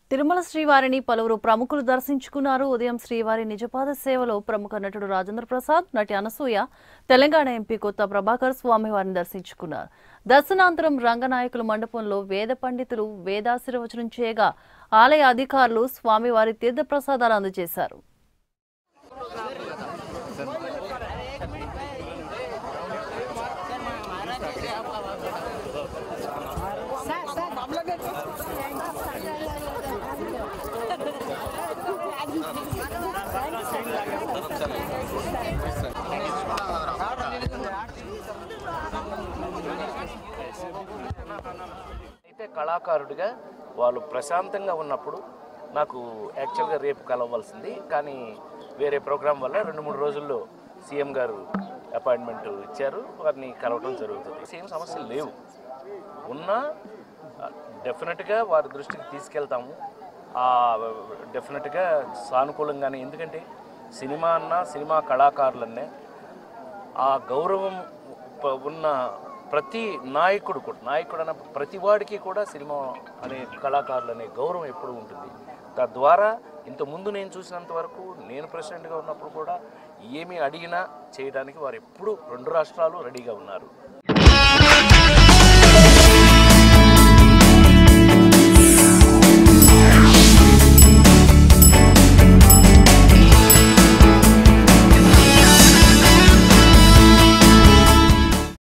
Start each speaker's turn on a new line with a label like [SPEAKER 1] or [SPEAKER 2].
[SPEAKER 1] తిరుమల శ్రీవారిని పలువురు ప్రముఖులు దర్శించుకున్నారు ఉదయం శ్రీవారి నిజపాద సేవలో ప్రముఖ నటుడు రాజేంద్ర ప్రసాద్ నటి అనసూయ తెలంగాణ ఎంపీ కొత్త ప్రభాకర్ స్వామివారిని దర్శించుకున్నారు దర్శనాంతరం రంగనాయకుల మండపంలో వేద పండితులు వేదాశీర్వచనం చేయగా ఆలయ అధికారులు స్వామివారి తీర్థ ప్రసాదాలు అందజేశారు
[SPEAKER 2] అయితే కళాకారుడిగా వాళ్ళు ప్రశాంతంగా ఉన్నప్పుడు నాకు యాక్చువల్గా రేపు కలవలసింది కానీ వేరే ప్రోగ్రాం వల్ల రెండు మూడు రోజుల్లో సీఎం గారు అపాయింట్మెంట్ ఇచ్చారు వారిని కలవడం జరుగుతుంది సేమ్ సమస్యలు లేవు ఉన్నా డెఫినెట్గా వారి దృష్టికి తీసుకెళ్తాము డెఫినెట్గా సానుకూలంగానే ఎందుకంటే సినిమా అన్న సినిమా కళాకారులన్నే ఆ గౌరవం ప- ఉన్న ప్రతి నాయకుడు కూడా నాయకుడు అన్న ప్రతి వాడికి కూడా సినిమా అనే కళాకారులు అనే గౌరవం ఎప్పుడు ఉంటుంది తద్వారా ఇంతకుముందు నేను చూసినంత వరకు నేను ప్రెసిడెంట్గా ఉన్నప్పుడు కూడా ఏమి అడిగినా చేయడానికి వారు ఎప్పుడు రెండు రాష్ట్రాలు రెడీగా ఉన్నారు